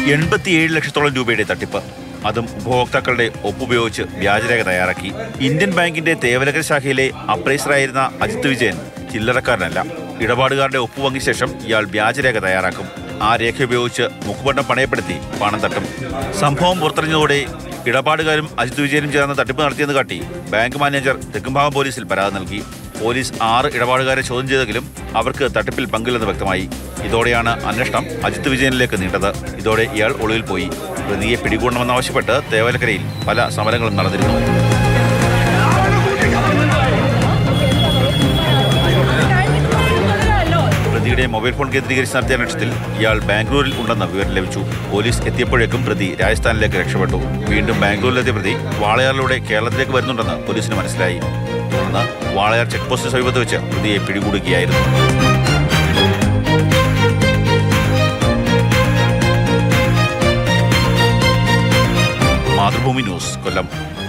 എൺപത്തിയേഴ് ലക്ഷത്തോളം രൂപയുടെ തട്ടിപ്പ് അതും ഉപഭോക്താക്കളുടെ ഒപ്പുപയോഗിച്ച് വ്യാജരേഖ തയ്യാറാക്കി ഇന്ത്യൻ ബാങ്കിന്റെ തേവലകര ശാഖയിലെ അപ്രൈസറായിരുന്ന അജിത് വിജയൻ ചില്ലറക്കാരനല്ല ഇടപാടുകാരുടെ ഒപ്പുവാങ്ങിയ ശേഷം ഇയാൾ വ്യാജരേഖ തയ്യാറാക്കും ആ രേഖ ഉപയോഗിച്ച് മുഖപണ്ടം പണയപ്പെടുത്തി പണം തട്ടും സംഭവം പുറത്തറിഞ്ഞതോടെ ഇടപാടുകാരും അജിത് വിജയനും ചേർന്ന് തട്ടിപ്പ് നടത്തിയെന്ന് കാട്ടി ബാങ്ക് മാനേജർ തെക്കുംഭാഗം പോലീസിൽ പരാതി നൽകി പോലീസ് ആറ് ഇടപാടുകാരെ ചോദ്യം ചെയ്തെങ്കിലും അവർക്ക് തട്ടിപ്പിൽ പങ്കില്ലെന്ന് വ്യക്തമായി ഇതോടെയാണ് അന്വേഷണം അജിത് വിജയനിലേക്ക് നീണ്ടത് ഇതോടെ ഇയാൾ ഒളിവിൽ പോയി പ്രതിയെ പിടികൂടണമെന്നാവശ്യപ്പെട്ട് തേവലക്കരയിൽ പല സമരങ്ങളും നടന്നിരുന്നു പ്രതിയുടെ മൊബൈൽ ഫോൺ കേന്ദ്രീകരിച്ച് നടത്തിയ അന്വേഷണത്തിൽ ഇയാൾ ബാംഗ്ലൂരിൽ ഉണ്ടെന്ന വിവരം ലഭിച്ചു പോലീസ് എത്തിയപ്പോഴേക്കും പ്രതി രാജസ്ഥാനിലേക്ക് രക്ഷപ്പെട്ടു വീണ്ടും ബാംഗ്ലൂരിലെത്തിയ പ്രതി വാളയാറിലൂടെ കേരളത്തിലേക്ക് വരുന്നുണ്ടെന്ന് പോലീസിന് മനസ്സിലായി തുടർന്ന് വാളയാർ ചെക്ക് പോസ്റ്റിന് സമീപത്ത് വെച്ച് പ്രതിയെ പിടികൂടുകയായിരുന്നു മാതൃഭൂമി ന്യൂസ് കൊല്ലം